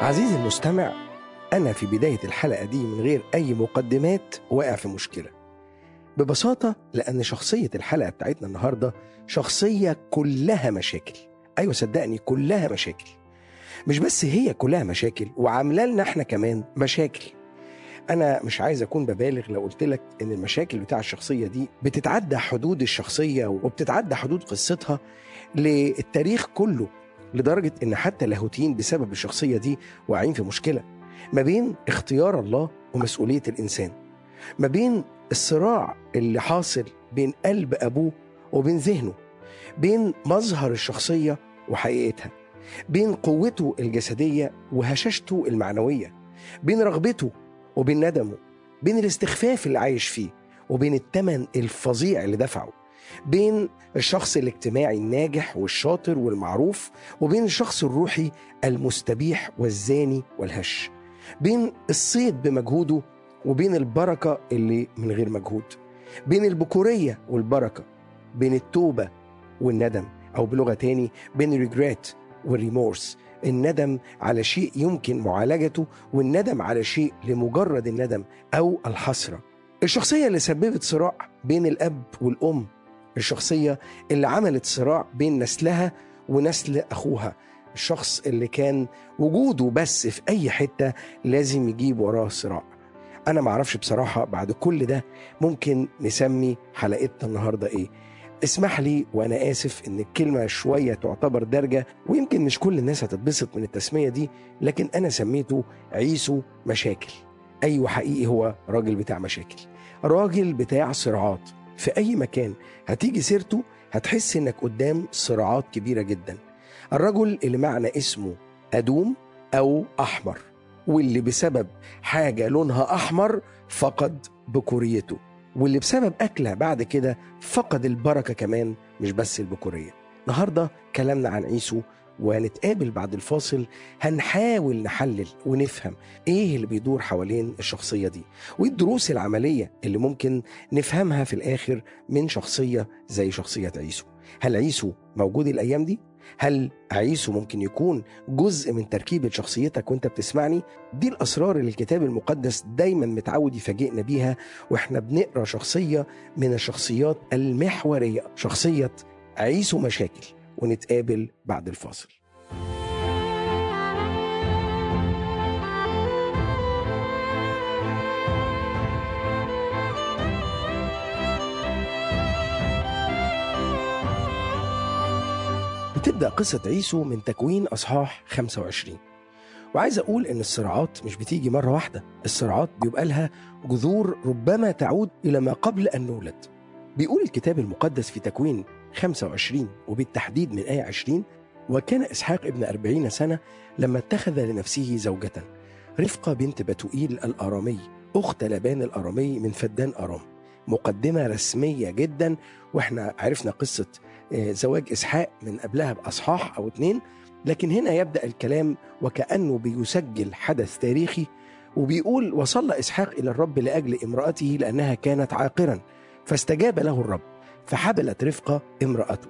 عزيزي المستمع أنا في بداية الحلقة دي من غير أي مقدمات واقع في مشكلة ببساطة لأن شخصية الحلقة بتاعتنا النهاردة شخصية كلها مشاكل أيوة صدقني كلها مشاكل مش بس هي كلها مشاكل وعاملة لنا احنا كمان مشاكل أنا مش عايز أكون ببالغ لو قلت لك إن المشاكل بتاع الشخصية دي بتتعدى حدود الشخصية وبتتعدى حدود قصتها للتاريخ كله لدرجة إن حتى اللاهوتيين بسبب الشخصية دي واقعين في مشكلة ما بين اختيار الله ومسؤولية الإنسان ما بين الصراع اللي حاصل بين قلب أبوه وبين ذهنه بين مظهر الشخصية وحقيقتها بين قوته الجسدية وهشاشته المعنوية بين رغبته وبين ندمه بين الاستخفاف اللي عايش فيه وبين الثمن الفظيع اللي دفعه بين الشخص الاجتماعي الناجح والشاطر والمعروف وبين الشخص الروحي المستبيح والزاني والهش بين الصيد بمجهوده وبين البركة اللي من غير مجهود بين البكورية والبركة بين التوبة والندم أو بلغة تاني بين الريجريت والريمورس الندم على شيء يمكن معالجته والندم على شيء لمجرد الندم أو الحسرة الشخصية اللي سببت صراع بين الأب والأم الشخصية اللي عملت صراع بين نسلها ونسل أخوها الشخص اللي كان وجوده بس في أي حتة لازم يجيب وراه صراع أنا معرفش بصراحة بعد كل ده ممكن نسمي حلقتنا النهاردة إيه اسمح لي وأنا آسف إن الكلمة شوية تعتبر درجة ويمكن مش كل الناس هتتبسط من التسمية دي لكن أنا سميته عيسو مشاكل أيوة حقيقي هو راجل بتاع مشاكل راجل بتاع صراعات في أي مكان هتيجي سيرته هتحس إنك قدام صراعات كبيرة جدا الرجل اللي معنى اسمه أدوم أو أحمر واللي بسبب حاجة لونها أحمر فقد بكوريته واللي بسبب أكله بعد كده فقد البركة كمان مش بس البكورية النهاردة كلامنا عن عيسو وهنتقابل بعد الفاصل هنحاول نحلل ونفهم ايه اللي بيدور حوالين الشخصية دي وايه الدروس العملية اللي ممكن نفهمها في الآخر من شخصية زي شخصية عيسو هل عيسو موجود الأيام دي؟ هل عيسو ممكن يكون جزء من تركيبة شخصيتك وانت بتسمعني؟ دي الأسرار اللي الكتاب المقدس دايما متعود يفاجئنا بيها واحنا بنقرا شخصية من الشخصيات المحورية شخصية عيسو مشاكل ونتقابل بعد الفاصل بتبدأ قصة عيسو من تكوين أصحاح 25 وعايز أقول إن الصراعات مش بتيجي مرة واحدة الصراعات بيبقى لها جذور ربما تعود إلى ما قبل أن نولد بيقول الكتاب المقدس في تكوين 25 وبالتحديد من آية 20 وكان إسحاق ابن أربعين سنة لما اتخذ لنفسه زوجة رفقة بنت بتوئيل الأرامي أخت لبان الأرامي من فدان أرام مقدمة رسمية جدا واحنا عرفنا قصة زواج إسحاق من قبلها بأصحاح أو اتنين لكن هنا يبدأ الكلام وكأنه بيسجل حدث تاريخي وبيقول وصلى إسحاق إلى الرب لأجل امرأته لأنها كانت عاقرا فاستجاب له الرب فحبلت رفقة امرأته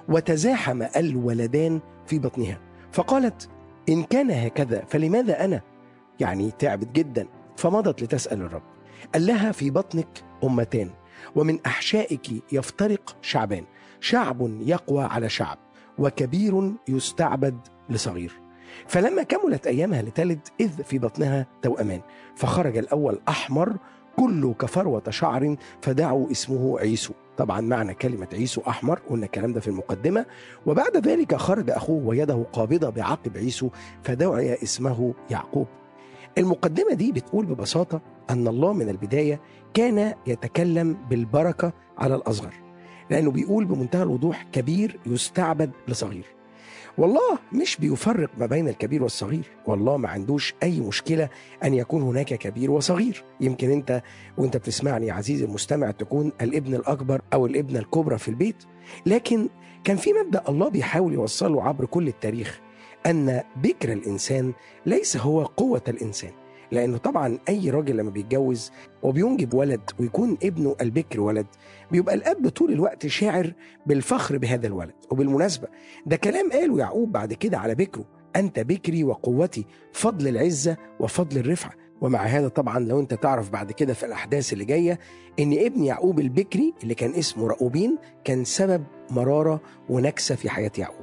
وتزاحم الولدان في بطنها فقالت إن كان هكذا فلماذا أنا؟ يعني تعبت جدا فمضت لتسأل الرب قال لها في بطنك أمتان ومن أحشائك يفترق شعبان شعب يقوى على شعب وكبير يستعبد لصغير فلما كملت أيامها لتلد إذ في بطنها توأمان فخرج الأول أحمر كله كفروة شعر فدعوا اسمه عيسو طبعا معنى كلمة عيسو أحمر قلنا الكلام ده في المقدمة وبعد ذلك خرج أخوه ويده قابضة بعقب عيسو فدعي اسمه يعقوب المقدمة دي بتقول ببساطة أن الله من البداية كان يتكلم بالبركة على الأصغر لأنه بيقول بمنتهى الوضوح كبير يستعبد لصغير والله مش بيفرق ما بين الكبير والصغير والله ما عندوش أي مشكلة أن يكون هناك كبير وصغير يمكن أنت وأنت بتسمعني عزيزي المستمع تكون الابن الأكبر أو الابنة الكبرى في البيت لكن كان في مبدأ الله بيحاول يوصله عبر كل التاريخ أن بكر الإنسان ليس هو قوة الإنسان لأنه طبعا أي راجل لما بيتجوز وبينجب ولد ويكون ابنه البكر ولد بيبقى الأب طول الوقت شاعر بالفخر بهذا الولد وبالمناسبة ده كلام قاله يعقوب بعد كده على بكره أنت بكري وقوتي فضل العزة وفضل الرفعة ومع هذا طبعا لو انت تعرف بعد كده في الاحداث اللي جايه ان ابن يعقوب البكري اللي كان اسمه رأوبين كان سبب مراره ونكسه في حياه يعقوب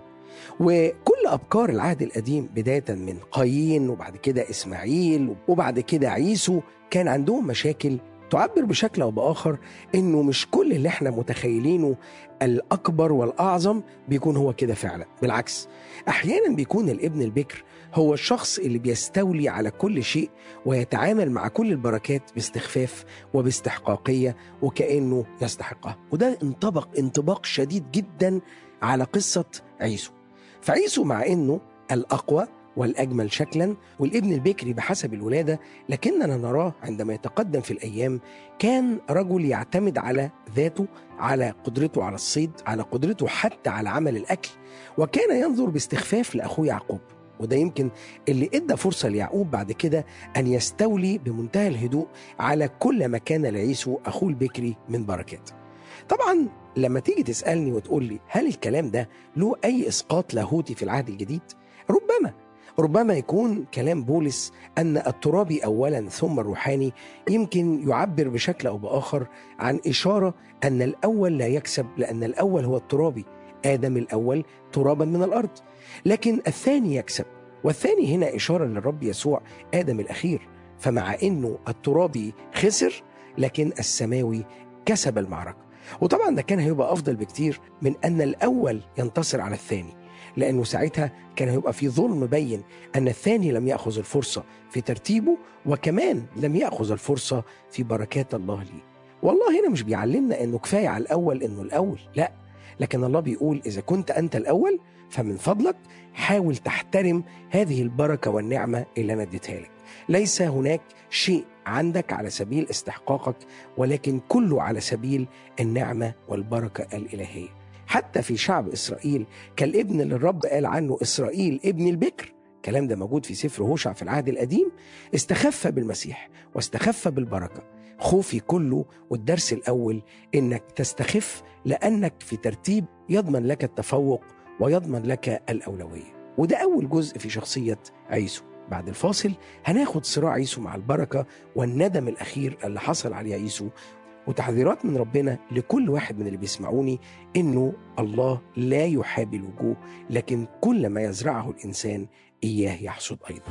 وكل ابكار العهد القديم بدايه من قايين وبعد كده اسماعيل وبعد كده عيسو كان عندهم مشاكل تعبر بشكل او باخر انه مش كل اللي احنا متخيلينه الاكبر والاعظم بيكون هو كده فعلا بالعكس احيانا بيكون الابن البكر هو الشخص اللي بيستولي على كل شيء ويتعامل مع كل البركات باستخفاف وباستحقاقيه وكانه يستحقها وده انطبق انطباق شديد جدا على قصه عيسو فعيسو مع انه الاقوى والاجمل شكلا والابن البكري بحسب الولاده لكننا نراه عندما يتقدم في الايام كان رجل يعتمد على ذاته على قدرته على الصيد على قدرته حتى على عمل الاكل وكان ينظر باستخفاف لاخوه يعقوب وده يمكن اللي ادى فرصه ليعقوب بعد كده ان يستولي بمنتهى الهدوء على كل ما كان لعيسو اخوه البكري من بركات. طبعا لما تيجي تسالني وتقول لي هل الكلام ده له اي اسقاط لاهوتي في العهد الجديد؟ ربما ربما يكون كلام بولس ان الترابي اولا ثم الروحاني يمكن يعبر بشكل او باخر عن اشاره ان الاول لا يكسب لان الاول هو الترابي ادم الاول ترابا من الارض لكن الثاني يكسب والثاني هنا اشاره للرب يسوع ادم الاخير فمع انه الترابي خسر لكن السماوي كسب المعركه وطبعا ده كان هيبقى افضل بكتير من ان الاول ينتصر على الثاني لانه ساعتها كان هيبقى في ظلم بين ان الثاني لم ياخذ الفرصه في ترتيبه وكمان لم ياخذ الفرصه في بركات الله ليه. والله هنا مش بيعلمنا انه كفايه على الاول انه الاول، لا لكن الله بيقول اذا كنت انت الاول فمن فضلك حاول تحترم هذه البركه والنعمه اللي انا اديتها لك. ليس هناك شيء عندك على سبيل استحقاقك ولكن كله على سبيل النعمه والبركه الالهيه. حتى في شعب اسرائيل كالابن اللي الرب قال عنه اسرائيل ابن البكر الكلام ده موجود في سفر هوشع في العهد القديم استخف بالمسيح واستخف بالبركه خوفي كله والدرس الاول انك تستخف لانك في ترتيب يضمن لك التفوق ويضمن لك الاولويه وده اول جزء في شخصيه عيسو بعد الفاصل هناخد صراع عيسو مع البركه والندم الاخير اللي حصل عليه عيسو وتحذيرات من ربنا لكل واحد من اللي بيسمعوني انه الله لا يحابي الوجوه لكن كل ما يزرعه الانسان اياه يحصد ايضا.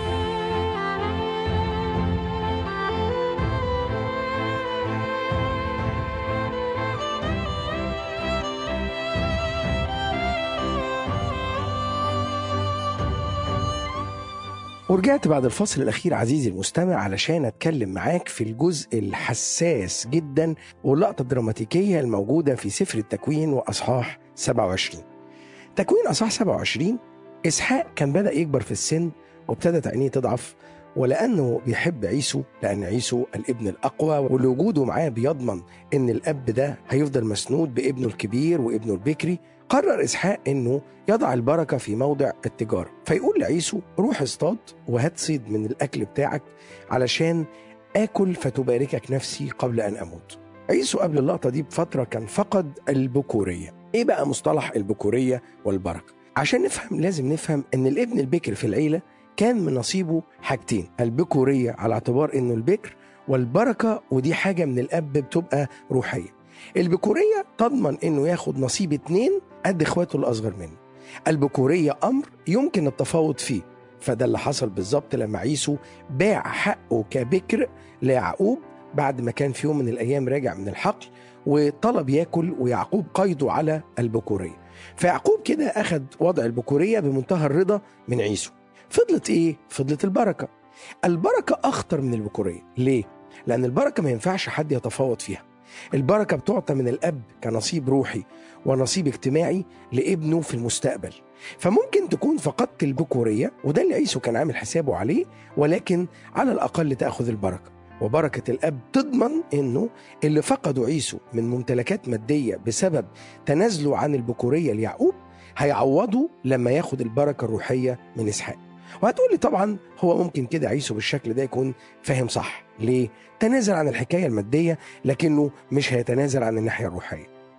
ورجعت بعد الفصل الأخير عزيزي المستمع علشان أتكلم معاك في الجزء الحساس جدا واللقطة الدراماتيكية الموجودة في سفر التكوين وأصحاح 27 تكوين أصحاح 27 إسحاق كان بدأ يكبر في السن وابتدت عينيه تضعف ولأنه بيحب عيسو لأن عيسو الابن الأقوى واللي وجوده معاه بيضمن إن الأب ده هيفضل مسنود بابنه الكبير وابنه البكري قرر إسحاق إنه يضع البركة في موضع التجارة فيقول لعيسو روح اصطاد وهات صيد من الأكل بتاعك علشان آكل فتباركك نفسي قبل أن أموت عيسو قبل اللقطة دي بفترة كان فقد البكورية إيه بقى مصطلح البكورية والبركة عشان نفهم لازم نفهم إن الابن البكر في العيلة كان من نصيبه حاجتين البكورية على اعتبار إنه البكر والبركة ودي حاجة من الأب بتبقى روحية البكورية تضمن إنه ياخد نصيب اتنين قد إخواته الأصغر منه البكورية أمر يمكن التفاوض فيه فده اللي حصل بالظبط لما عيسو باع حقه كبكر ليعقوب بعد ما كان في يوم من الأيام راجع من الحقل وطلب ياكل ويعقوب قيده على البكورية فيعقوب كده أخد وضع البكورية بمنتهى الرضا من عيسو فضلت إيه؟ فضلت البركة البركة أخطر من البكورية ليه؟ لأن البركة ما ينفعش حد يتفاوض فيها البركة بتعطى من الأب كنصيب روحي ونصيب اجتماعي لابنه في المستقبل فممكن تكون فقدت البكورية وده اللي عيسو كان عامل حسابه عليه ولكن على الأقل تأخذ البركة وبركة الأب تضمن أنه اللي فقده عيسو من ممتلكات مادية بسبب تنازله عن البكورية ليعقوب هيعوضه لما ياخد البركة الروحية من إسحاق وهتقول لي طبعا هو ممكن كده عيسو بالشكل ده يكون فاهم صح ليه؟ تنازل عن الحكاية المادية لكنه مش هيتنازل عن الناحية الروحية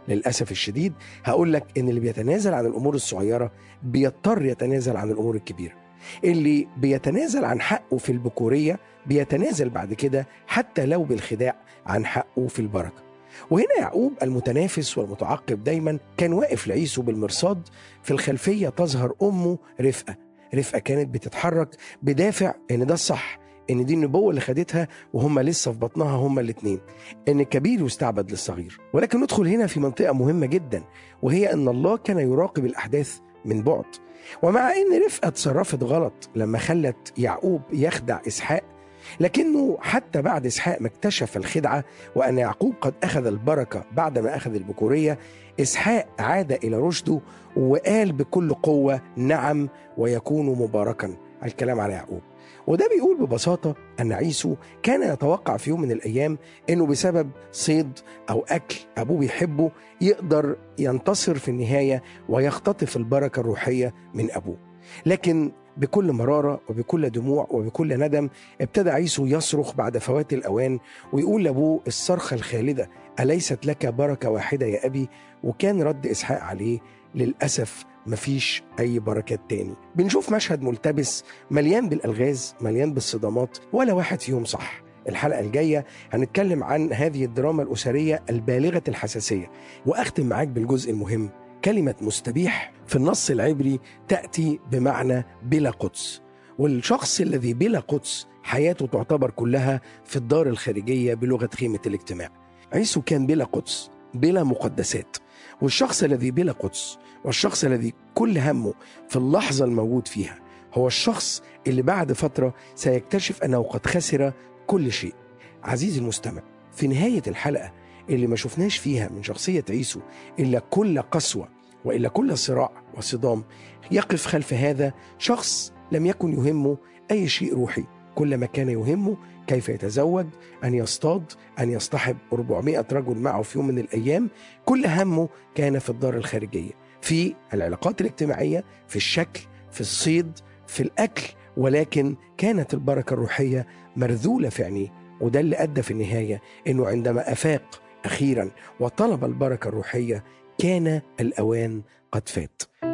للأسف الشديد هقول لك إن اللي بيتنازل عن الأمور الصغيرة بيضطر يتنازل عن الأمور الكبيرة اللي بيتنازل عن حقه في البكورية بيتنازل بعد كده حتى لو بالخداع عن حقه في البركة وهنا يعقوب المتنافس والمتعقب دايما كان واقف لعيسو بالمرصاد في الخلفية تظهر أمه رفقة رفقة كانت بتتحرك بدافع إن ده الصح إن دي النبوة اللي خدتها وهم لسه في بطنها هما الاتنين إن الكبير يستعبد للصغير ولكن ندخل هنا في منطقة مهمة جدا وهي إن الله كان يراقب الأحداث من بعد ومع إن رفقة تصرفت غلط لما خلت يعقوب يخدع إسحاق لكنه حتى بعد إسحاق ما اكتشف الخدعة وأن يعقوب قد أخذ البركة بعدما أخذ البكورية إسحاق عاد إلى رشده وقال بكل قوة نعم ويكون مباركا الكلام على يعقوب وده بيقول ببساطة أن عيسو كان يتوقع في يوم من الأيام أنه بسبب صيد أو أكل أبوه بيحبه يقدر ينتصر في النهاية ويختطف البركة الروحية من أبوه لكن بكل مرارة وبكل دموع وبكل ندم ابتدى عيسو يصرخ بعد فوات الأوان ويقول لأبوه الصرخة الخالدة أليست لك بركة واحدة يا أبي وكان رد إسحاق عليه للأسف مفيش أي بركات تاني بنشوف مشهد ملتبس مليان بالألغاز مليان بالصدامات ولا واحد فيهم صح الحلقة الجاية هنتكلم عن هذه الدراما الأسرية البالغة الحساسية وأختم معاك بالجزء المهم كلمة مستبيح في النص العبري تأتي بمعنى بلا قدس والشخص الذي بلا قدس حياته تعتبر كلها في الدار الخارجية بلغة خيمة الاجتماع عيسو كان بلا قدس بلا مقدسات والشخص الذي بلا قدس والشخص الذي كل همه في اللحظة الموجود فيها هو الشخص اللي بعد فترة سيكتشف أنه قد خسر كل شيء عزيزي المستمع في نهاية الحلقة اللي ما شفناش فيها من شخصية عيسو إلا كل قسوة وإلا كل صراع وصدام يقف خلف هذا شخص لم يكن يهمه أي شيء روحي كل ما كان يهمه كيف يتزوج أن يصطاد أن يصطحب 400 رجل معه في يوم من الأيام كل همه كان في الدار الخارجية في العلاقات الاجتماعية في الشكل في الصيد في الأكل ولكن كانت البركة الروحية مرذولة في عينيه وده اللي أدى في النهاية أنه عندما أفاق أخيرا وطلب البركة الروحية كان الأوان قد فات